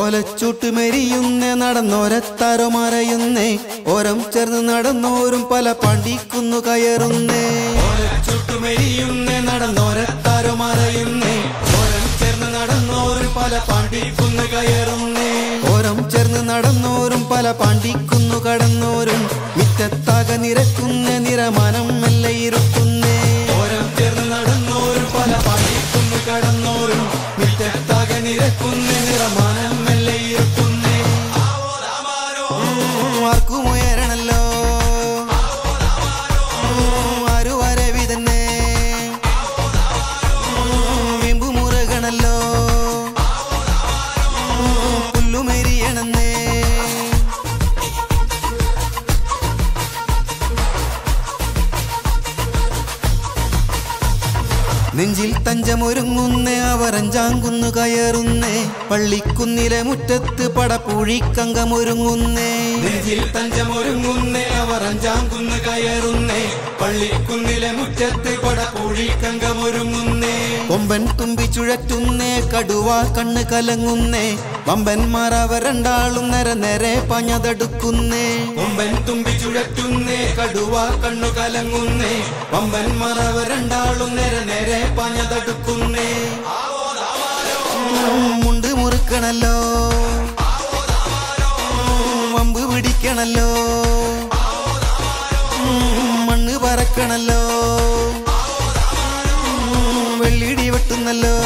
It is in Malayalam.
ഓലച്ചൂട്ട് മെരിയുന്നേ നടന്നോരത്താരോ മറയുന്നേ ഓരം ചേർന്ന് നടന്നോരും പല പണ്ടിക്കുന്നു കയറുന്നേ ഓലച്ചൂട്ട് മെരിയുന്നേ നടന്നോരത്താരോ മറയുന്നേ ഓരം ചേർന്ന് നടന്നോരും പല പാണ്ടിക്കുന്നു കയറുന്നേ ഓരം ചേർന്ന് നടന്നോരും പല പാണ്ടിക്കുന്നു കടന്നോരും മിറ്റത്താക നിരക്കുന്ന നിരമാനം മെല്ലെ ഇരുക്കുന്നേ ഓരം ചേർന്ന് നടന്നോരും പല പാണ്ടിക്കുന്നു കടന്നോരും മിറ്റത്താക നിരക്കുന്ന നിറമാനം മെല്ലെ ഇരുക്കുന്നേ ആർക്കും ഉയരണല്ലോ ആരു വരവി തന്നെ വീമ്പു മുറുകണല്ലോ പുല്ലുമെരിയണന്നേ നെഞ്ചിൽ തഞ്ചമൊരുങ്ങുന്നേ അവരഞ്ചാങ്കുന്നു കയറുന്നേ പള്ളിക്കുന്നിലെ മുറ്റത്ത് പടപ്പുഴിക്കങ്കമൊരുങ്ങുന്നേ നെഞ്ചിൽ തഞ്ചമൊരുങ്ങുന്നേ അവരഞ്ചാങ്കുന്നു കയറുന്നേ പള്ളിക്കുന്നിലെ മുറ്റത്ത് പടപ്പുഴിക്കങ്കമൊരുങ്ങുന്നേ കൊമ്പൻ തുമ്പി ചുഴറ്റുന്നേ കടുവ കണ്ണ് കലങ്ങുന്നേ വമ്പന്മാർ അവർ രണ്ടാളും നേരെ നേരെ പഞ്ഞതടുക്കുന്നേ കൊമ്പൻ തുമ്പി ചുഴറ്റുന്നേ കടുവ കണ്ണു കലങ്ങുന്നേ വമ്പന്മാർ അവർ രണ്ടാളും നേരെ നേരെ പഞ്ഞതടുക്കുന്നേ മുണ്ട് മുറുക്കണല്ലോ വമ്പ് പിടിക്കണല്ലോ മണ്ണ് പറക്കണല്ലോ വെള്ളിടി വെട്ടുന്നല്ലോ